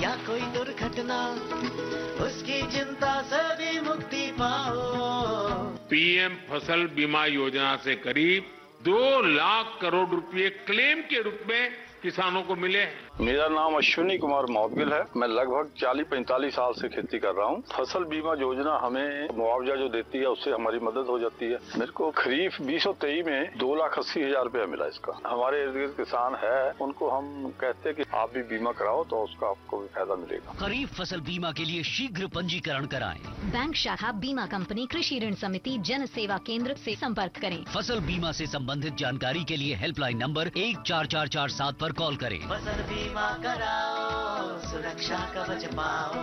या कोई दुर्घटना उसकी चिंता से भी मुक्ति पाओ पीएम फसल बीमा योजना से करीब दो लाख करोड़ रुपए क्लेम के रूप में किसानों को मिले हैं मेरा नाम अश्विनी कुमार मौदगिल है मैं लगभग 40-45 साल से खेती कर रहा हूँ फसल बीमा योजना हमें मुआवजा जो देती है उससे हमारी मदद हो जाती है मेरे को खरीफ बीस में दो लाख अस्सी हजार रूपया मिला इसका हमारे इर्द गिर्द किसान है उनको हम कहते हैं कि आप भी बीमा कराओ तो उसका आपको भी फायदा मिलेगा खरीफ फसल बीमा के लिए शीघ्र पंजीकरण कराएं बैंक शाखा बीमा कंपनी कृषि ऋण समिति जन सेवा केंद्र से संपर्क करें फसल बीमा से संबंधित जानकारी के लिए हेल्पलाइन नंबर एक चार चार चार सात पर कॉल करें फसल बीमा कराओ सुरक्षा कवच पाओ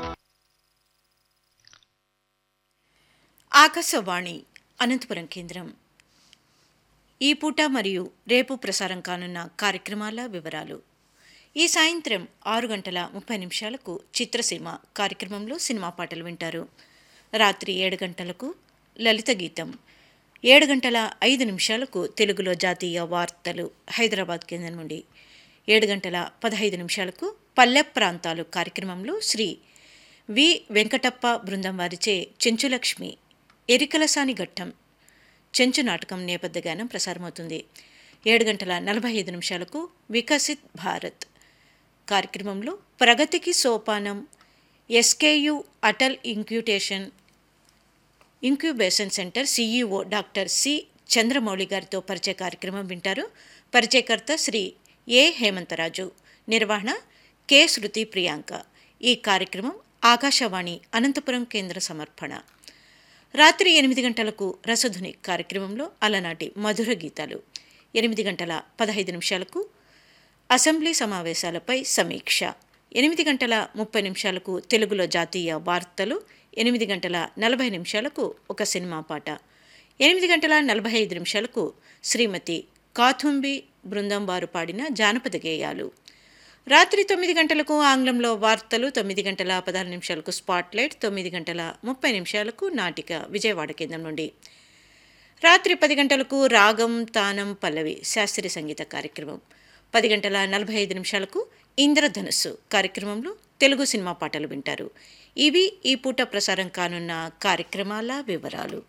ఆకాశవాణి అనంతపురం కేంద్రం ఈ పూట మరియు రేపు ప్రసారం కానున్న కార్యక్రమాల వివరాలు ఈ సాయంత్రం ఆరు గంటల ముప్పై నిమిషాలకు చిత్రసీమ కార్యక్రమంలో సినిమా పాటలు వింటారు రాత్రి ఏడు గంటలకు లలిత గీతం ఏడు గంటల ఐదు నిమిషాలకు తెలుగులో జాతీయ వార్తలు హైదరాబాద్ కేంద్రం నుండి ఏడు గంటల పదహైదు నిమిషాలకు పల్లె ప్రాంతాలు కార్యక్రమంలో శ్రీ వి వెంకటప్ప బృందం వారిచే చెంచులక్ష్మి ఎరికలసాని ఘట్టం చెంచు నాటకం నేపథ్య గానం ప్రసారమవుతుంది ఏడు గంటల నలభై ఐదు నిమిషాలకు వికసిత్ భారత్ కార్యక్రమంలో ప్రగతికి సోపానం ఎస్కేయు అటల్ ఇంక్యూటేషన్ incubation centre CEO doctor C Chandramouli గారితో పరిచయ కార్యక్రమం వింటారు పరిచయకర్త శ్రీ ఏ హేమంతరాజు నిర్వహణ కె శృతి ప్రియాంక ఈ కార్యక్రమం ఆకాశవాణి అనంతపురం కేంద్ర సమర్పణ రాత్రి ఎనిమిది గంటలకు రసధుని కార్యక్రమంలో అలనాటి మధుర గీతాలు ఎనిమిది గంటల పదహైదు నిమిషాలకు అసెంబ్లీ సమావేశాలపై సమీక్ష ఎనిమిది గంటల ముప్పై నిమిషాలకు తెలుగులో జాతీయ వార్తలు ఎనిమిది గంటల నలభై నిమిషాలకు ఒక సినిమా పాట ఎనిమిది గంటల నలభై ఐదు నిమిషాలకు శ్రీమతి కాథుంబి బృందం వారు పాడిన జానపద గేయాలు రాత్రి తొమ్మిది గంటలకు ఆంగ్లంలో వార్తలు తొమ్మిది గంటల పదహారు నిమిషాలకు స్పాట్లైట్ తొమ్మిది గంటల ముప్పై నిమిషాలకు నాటిక విజయవాడ కేంద్రం నుండి రాత్రి పది గంటలకు రాగం తానం పల్లవి శాస్త్రీయ సంగీత కార్యక్రమం పది గంటల నలభై ఐదు నిమిషాలకు ఇంద్రధనుస్సు కార్యక్రమంలో తెలుగు సినిమా పాటలు వింటారు ఇవి ఈ పూట ప్రసారం కానున్న కార్యక్రమాల వివరాలు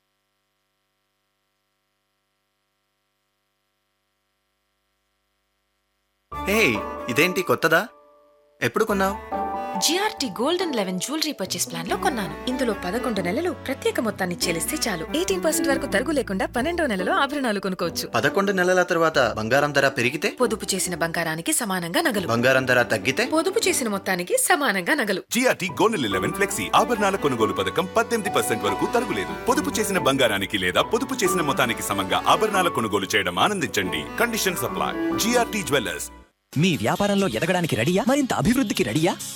హే ఇదేంటి కొత్తదా ఎప్పుడు కొన్నావు GRT gold and eleven jewellery purchase plan లో కొన్నాను ఇందులో పదకొండు నెలలు ప్రత్యేక మొత్తాన్ని చెల్లిస్తే చాలు ఎయిటీన్ పర్సెంట్ వరకు తరుగు లేకుండా పన్నెండో నెలలో ఆభరణాలు కొనుక్కోవచ్చు పదకొండు నెలల తర్వాత బంగారం ధర పెరిగితే పొదుపు చేసిన బంగారానికి సమానంగా నగలు బంగారం ధర తగ్గితే పొదుపు చేసిన మొత్తానికి సమానంగా నగలు జిఆర్టీ గోల్డ్ లెవెన్ ఫ్లెక్సీ ఆభరణాల కొనుగోలు పథకం పద్దెనిమిది పర్సెంట్ వరకు తరుగులేదు పొదుపు చేసిన బంగారానికి లేదా పొదుపు చేసిన మొత్తానికి సమంగా ఆభరణాల కొనుగోలు చేయడం ఆనందించండి కండిషన్ సప్లై జిఆర్టీ జ్యువెలర్స్ మీ వ్యాపారంలో ఎదగడానికి రెడీయా మరింత అభివృద్ధికి రెడీయా